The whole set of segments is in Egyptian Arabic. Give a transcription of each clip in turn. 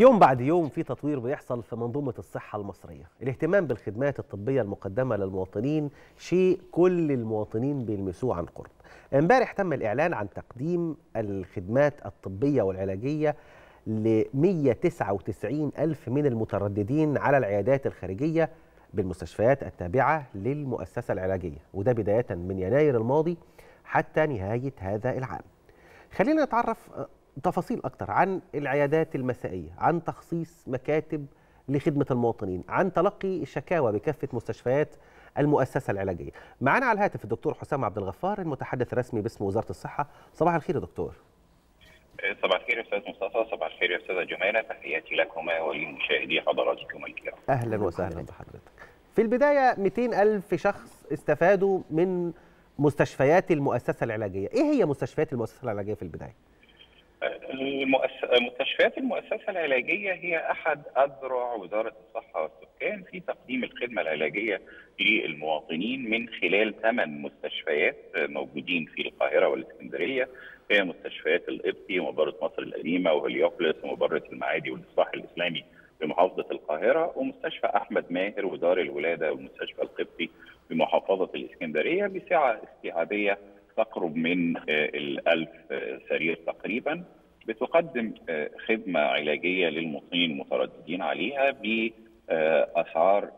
يوم بعد يوم في تطوير بيحصل في منظومة الصحة المصرية الاهتمام بالخدمات الطبية المقدمة للمواطنين شيء كل المواطنين بيلمسوه عن قرب امبارح تم الإعلان عن تقديم الخدمات الطبية والعلاجية ل 199 ألف من المترددين على العيادات الخارجية بالمستشفيات التابعة للمؤسسة العلاجية وده بداية من يناير الماضي حتى نهاية هذا العام خلينا نتعرف تفاصيل أكتر عن العيادات المسائية عن تخصيص مكاتب لخدمة المواطنين عن تلقي الشكاوى بكافة مستشفيات المؤسسة العلاجية معنا على الهاتف الدكتور حسام عبد الغفار المتحدث الرسمي باسم وزارة الصحة صباح الخير يا دكتور صباح الخير يا استاذ مصطفى صباح الخير يا استاذه جمانه تحياتي لكما ولمشاهدي حضراتكم الكرام أهلا وسهلا بحضرتك في البداية 200 ألف شخص استفادوا من مستشفيات المؤسسة العلاجية إيه هي مستشفيات المؤسسة العلاجية في البداية؟ المؤس... مستشفيات المؤسسه العلاجيه هي احد اذرع وزاره الصحه والسكان في تقديم الخدمه العلاجيه للمواطنين من خلال ثمان مستشفيات موجودين في القاهره والاسكندريه هي مستشفيات القبطي ومبره مصر القديمه وهليوبلس ومبره المعادي والاصلاح الاسلامي بمحافظه القاهره ومستشفى احمد ماهر ودار الولاده والمستشفى القبطي بمحافظه الاسكندريه بسعه استيعابيه تقرب من الألف سرير تقريبا بتقدم خدمة علاجية للمواطنين المترددين عليها بأسعار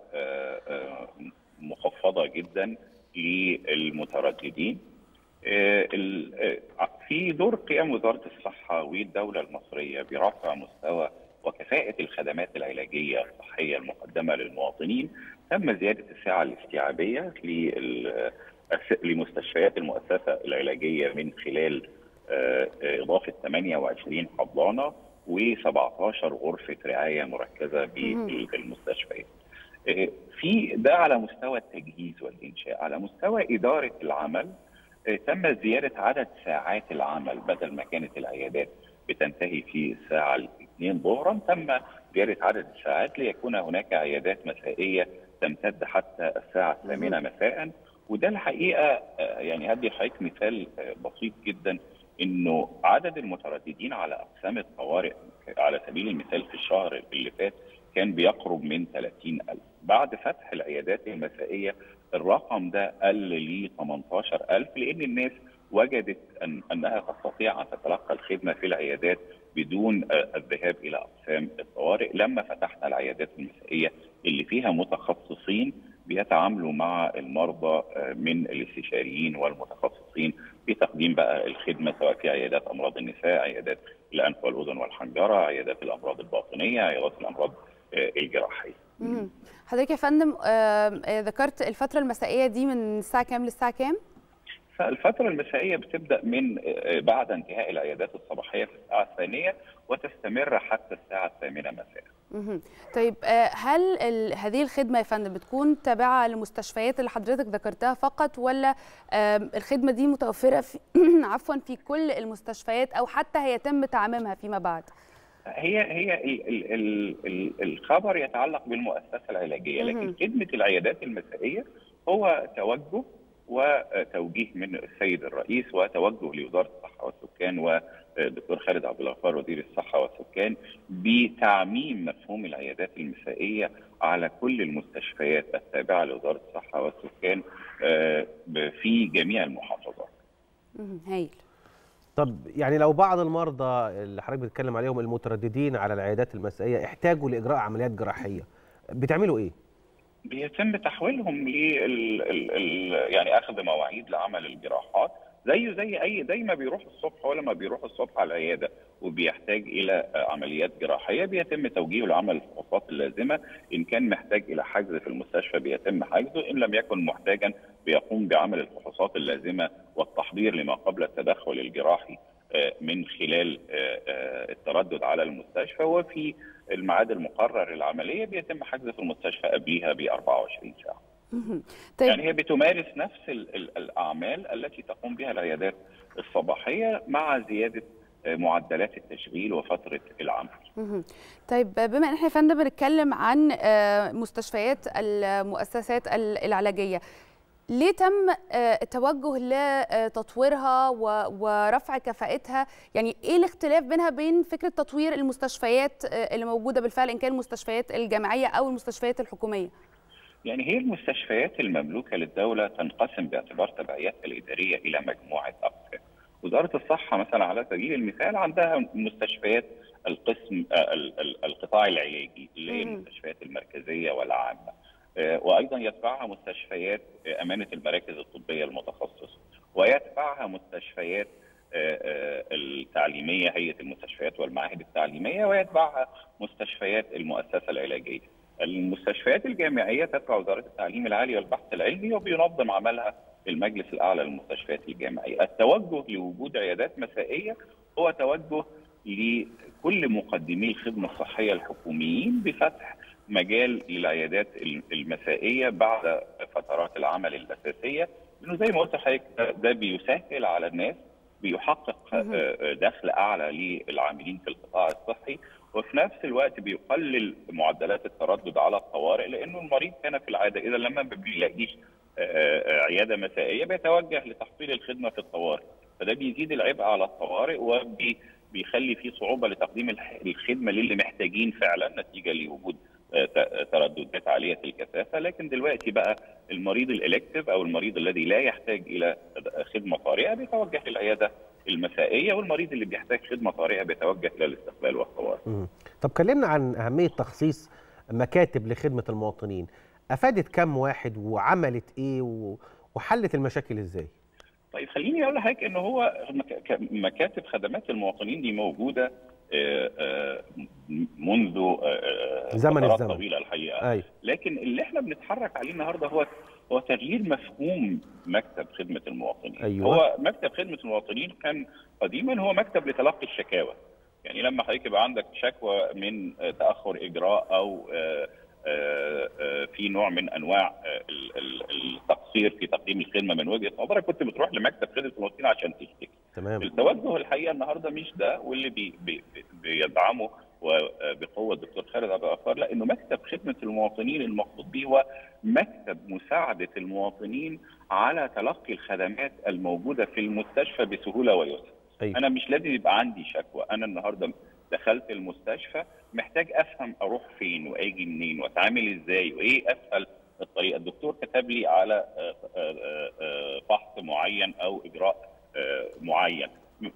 مخفضة جدا للمترددين في دور قيام وزارة الصحة والدولة المصرية برفع مستوى وكفاءة الخدمات العلاجية الصحية المقدمة للمواطنين تم زيادة السعة الاستيعابية لل لمستشفيات المؤسسه العلاجيه من خلال اضافه 28 حضانه و17 غرفه رعايه مركزه بالمستشفيات. في ده على مستوى التجهيز والانشاء، على مستوى اداره العمل تم زياده عدد ساعات العمل بدل ما كانت العيادات بتنتهي في الساعه الاثنين ظهرا تم زياده عدد الساعات ليكون هناك عيادات مسائيه تمتد حتى الساعه الثامنه مساء وده الحقيقه يعني هدي حضرتك مثال بسيط جدا انه عدد المترددين على اقسام الطوارئ على سبيل المثال في الشهر اللي فات كان بيقرب من 30000 بعد فتح العيادات المسائيه الرقم ده قل ل 18000 لان الناس وجدت أن انها تستطيع ان تتلقى الخدمه في العيادات بدون الذهاب الى اقسام الطوارئ لما فتحنا العيادات المسائيه اللي فيها متخصصين بيتعاملوا مع المرضى من الاستشاريين والمتخصصين في تقديم بقى الخدمه سواء في عيادات امراض النساء، عيادات الانف والاذن والحنجره، عيادات الامراض الباطنيه، عيادات الامراض الجراحيه. حضرتك يا فندم ذكرت الفتره المسائيه دي من الساعه كام للساعه كام؟ الفترة المسائية بتبدأ من بعد انتهاء العيادات الصباحية في الساعة الثانية وتستمر حتى الساعة الثامنة مساء. طيب هل هذه الخدمه يا فندم بتكون تابعه للمستشفيات اللي حضرتك ذكرتها فقط ولا الخدمه دي متوفره في عفوا في كل المستشفيات او حتى هيتم تعميمها فيما بعد؟ هي هي ال ال ال ال الخبر يتعلق بالمؤسسه العلاجيه لكن خدمه العيادات المسائيه هو توجه وتوجيه من السيد الرئيس وتوجه لوزاره الصحه والسكان والدكتور خالد عبد الغفار وزير الصحه والسكان بتعميم مفهوم العيادات المسائيه على كل المستشفيات التابعه لوزاره الصحه والسكان في جميع المحافظات. هايل. طب يعني لو بعض المرضى اللي حضرتك بتتكلم عليهم المترددين على العيادات المسائيه احتاجوا لاجراء عمليات جراحيه بتعملوا ايه؟ بيتم تحويلهم ل يعني اخذ مواعيد لعمل الجراحات زيه زي اي زي ما بيروح الصبح ولا ما بيروح الصبح على العياده وبيحتاج الى عمليات جراحيه بيتم توجيهه لعمل الفحوصات اللازمه ان كان محتاج الى حجز في المستشفى بيتم حجزه ان لم يكن محتاجا بيقوم بعمل الفحوصات اللازمه والتحضير لما قبل التدخل الجراحي من خلال التردد على المستشفى وفي الميعاد المقرر للعمليه بيتم حجز في المستشفى قبليها ب 24 ساعه. طيب. يعني هي بتمارس نفس ال ال الاعمال التي تقوم بها العيادات الصباحيه مع زياده معدلات التشغيل وفتره العمل. طيب بما ان احنا يا فندم بنتكلم عن مستشفيات المؤسسات العلاجيه ليه تم التوجه لتطويرها ورفع كفاءتها يعني ايه الاختلاف بينها بين فكره تطوير المستشفيات اللي موجوده بالفعل ان كان المستشفيات الجامعيه او المستشفيات الحكوميه يعني هي المستشفيات المملوكه للدوله تنقسم باعتبار تبعياتها الاداريه الى مجموعه اقسام وزاره الصحه مثلا على سبيل المثال عندها مستشفيات القسم القطاع العلاجي اللي هي المستشفيات المركزيه والعامه وايضا يتبعها مستشفيات امانه المراكز الطبيه المتخصصه ويتبعها مستشفيات التعليميه هيئه المستشفيات والمعاهد التعليميه ويتبعها مستشفيات المؤسسه العلاجيه. المستشفيات الجامعيه تتبع وزاره التعليم العالي والبحث العلمي وبينظم عملها المجلس الاعلى للمستشفيات الجامعيه. التوجه لوجود عيادات مسائيه هو توجه لكل مقدمي الخدمه الصحيه الحكوميين بفتح مجال للعيادات المسائيه بعد فترات العمل الاساسيه لانه زي ما قلت لحضرتك ده بيسهل على الناس بيحقق دخل اعلى للعاملين في القطاع الصحي وفي نفس الوقت بيقلل معدلات التردد على الطوارئ لانه المريض كان في العاده اذا لما ما بيلاقيش عياده مسائيه بيتوجه لتحصيل الخدمه في الطوارئ فده بيزيد العبء على الطوارئ وبي بيخلي في صعوبه لتقديم الخدمه للي محتاجين فعلا نتيجه لوجود ترددات عاليه الكثافه لكن دلوقتي بقى المريض الالكتيف او المريض الذي لا يحتاج الى خدمه طارئه بيتوجه للعياده المسائيه والمريض اللي بيحتاج خدمه طارئه بيتوجه الى الاستقبال والطوارئ. طب كلمنا عن اهميه تخصيص مكاتب لخدمه المواطنين افادت كم واحد وعملت ايه وحلت المشاكل ازاي؟ طيب خليني اقول لحضرتك ان هو مكاتب خدمات المواطنين دي موجوده منذ زمن فترات الزمن طويله الحقيقه أي. لكن اللي احنا بنتحرك عليه النهارده هو هو تغيير مفهوم مكتب خدمه المواطنين أيوة. هو مكتب خدمه المواطنين كان قديما هو مكتب لتلقي الشكاوى يعني لما حضرتك يبقى عندك شكوى من تاخر اجراء او في نوع من انواع التقصير في تقديم الخدمه من وجهه نظرك كنت بتروح لمكتب خدمه المواطنين عشان تشتكي تمام التوجه الحقيقه النهارده مش ده واللي بي بي بيدعمه وبقوه الدكتور خالد عبد الغفار لا انه مكتب خدمه المواطنين المقصود به هو مكتب مساعده المواطنين على تلقي الخدمات الموجوده في المستشفى بسهوله ويسر. أيوة. انا مش لازم يبقى عندي شكوى، انا النهارده دخلت المستشفى محتاج افهم اروح فين واجي منين واتعامل ازاي وايه اسهل الطريقه، الدكتور كتب لي على فحص معين او اجراء معين.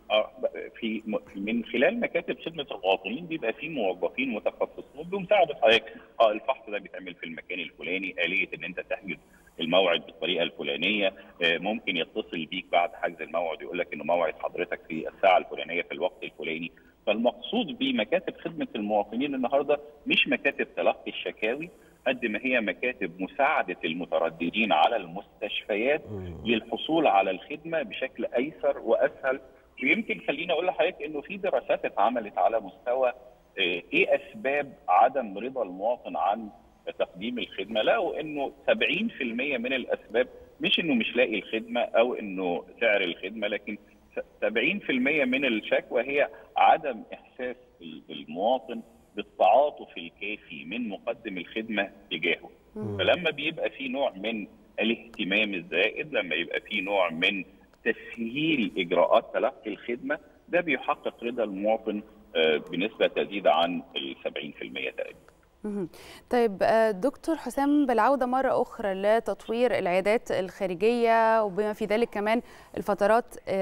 في من خلال مكاتب خدمه المواطنين بيبقى في موظفين متخصصين بمساعده حضرتك اه الفحص ده بيتعمل في المكان الفلاني اليه ان انت تحجز الموعد بالطريقه الفلانيه ممكن يتصل بيك بعد حجز الموعد يقول لك انه موعد حضرتك في الساعه الفلانيه في الوقت الفلاني فالمقصود بمكاتب خدمه المواطنين النهارده مش مكاتب تلقي الشكاوي قد ما هي مكاتب مساعده المترددين على المستشفيات للحصول على الخدمه بشكل ايسر واسهل ويمكن خليني اقول لحضرتك انه في دراسات اتعملت على مستوى ايه اسباب عدم رضا المواطن عن تقديم الخدمه لقوا انه 70% من الاسباب مش انه مش لاقي الخدمه او انه سعر الخدمه لكن 70% من الشكوى هي عدم احساس المواطن بالتعاطف الكافي من مقدم الخدمه تجاهه فلما بيبقى في نوع من الاهتمام الزائد لما يبقى في نوع من تسهيل اجراءات تلقي الخدمه ده بيحقق رضا المواطن بنسبه تزيد عن ال 70% تقريبا. طيب دكتور حسام بالعودة مرة أخرى لتطوير العيادات الخارجية وبما في ذلك كمان الفترات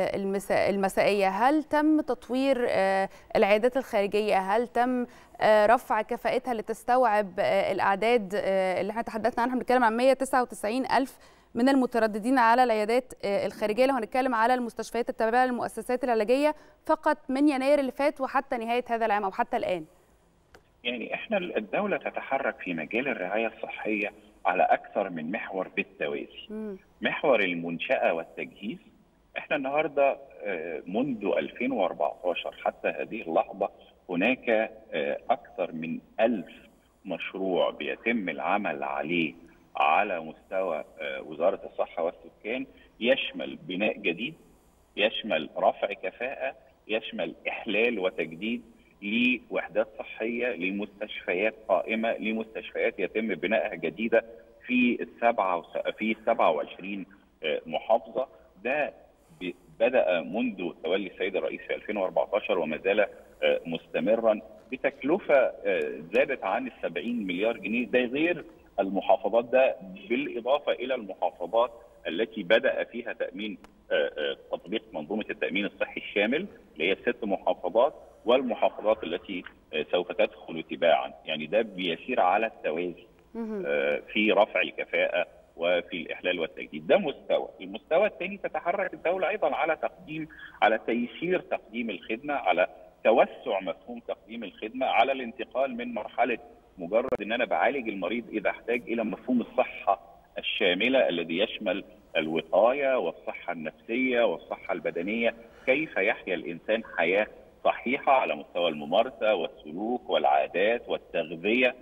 المسائية هل تم تطوير العيادات الخارجية هل تم رفع كفاءتها لتستوعب الأعداد اللي احنا تحدثنا عنها بنتكلم عن 199 ألف من المترددين على العيادات الخارجيه لو هنتكلم على المستشفيات التابعه للمؤسسات العلاجيه فقط من يناير اللي فات وحتى نهايه هذا العام او حتى الان. يعني احنا الدوله تتحرك في مجال الرعايه الصحيه على اكثر من محور بالتوازي. م. محور المنشاه والتجهيز احنا النهارده منذ 2014 حتى هذه اللحظه هناك اكثر من ألف مشروع بيتم العمل عليه على مستوى وزاره الصحه والسكان يشمل بناء جديد يشمل رفع كفاءه يشمل احلال وتجديد لوحدات صحيه لمستشفيات قائمه لمستشفيات يتم بنائها جديده في السبعه في 27 محافظه ده بدا منذ تولي السيد الرئيس في 2014 وما زال مستمرا بتكلفه زادت عن ال 70 مليار جنيه ده غير المحافظات ده بالاضافه الى المحافظات التي بدا فيها تامين تطبيق منظومه التامين الصحي الشامل اللي هي ست محافظات والمحافظات التي سوف تدخل تباعا يعني ده بيسير على التوازي في رفع الكفاءه وفي الاحلال والتجديد ده مستوى المستوى الثاني تتحرك الدوله ايضا على تقديم على تيسير تقديم الخدمه على توسع مفهوم تقديم الخدمه على الانتقال من مرحله مجرد ان انا بعالج المريض اذا احتاج الى مفهوم الصحه الشامله الذي يشمل الوقايه والصحه النفسيه والصحه البدنيه كيف يحيا الانسان حياه صحيحه على مستوى الممارسه والسلوك والعادات والتغذيه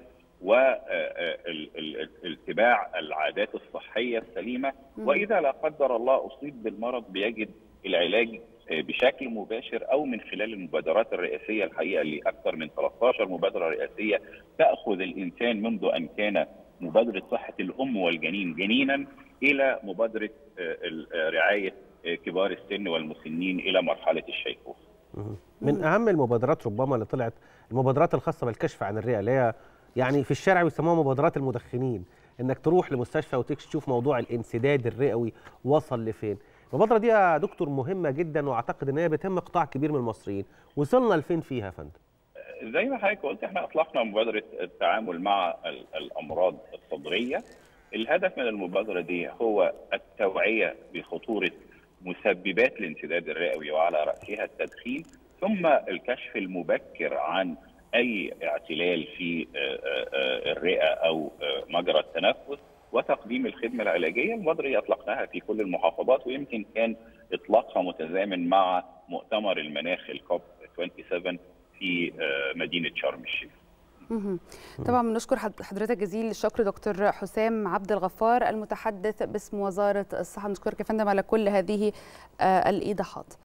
والاتباع العادات الصحيه السليمه واذا لا قدر الله اصيب بالمرض بيجد العلاج بشكل مباشر او من خلال المبادرات الرئاسيه الحقيقه اللي اكثر من 13 مبادره رئاسيه تاخذ الانسان منذ ان كان مبادره صحه الام والجنين جنينا الى مبادره رعايه كبار السن والمسنين الى مرحله الشيخوخه. من اهم المبادرات ربما اللي طلعت المبادرات الخاصه بالكشف عن الرئه اللي هي يعني في الشارع بيسموها مبادرات المدخنين انك تروح لمستشفى وتشوف موضوع الانسداد الرئوي وصل لفين المبادره دي يا دكتور مهمه جدا واعتقد ان هي بتهم قطاع كبير من المصريين وصلنا لفين فيها يا فندم زي ما حضرتك قلت احنا اطلقنا مبادره التعامل مع الامراض الصدريه الهدف من المبادره دي هو التوعيه بخطوره مسببات الانسداد الرئوي وعلى راسها التدخين ثم الكشف المبكر عن اي اعتلال في الرئه او مجرى التنفس وتقديم الخدمه العلاجيه المبادره اطلقناها في كل المحافظات ويمكن كان اطلاقها متزامن مع مؤتمر المناخ الكوب 27 في مدينه شرم الشيخ. طبعا بنشكر حضرتك جزيل الشكر دكتور حسام عبد الغفار المتحدث باسم وزاره الصحه نشكرك يا فندم على كل هذه الايضاحات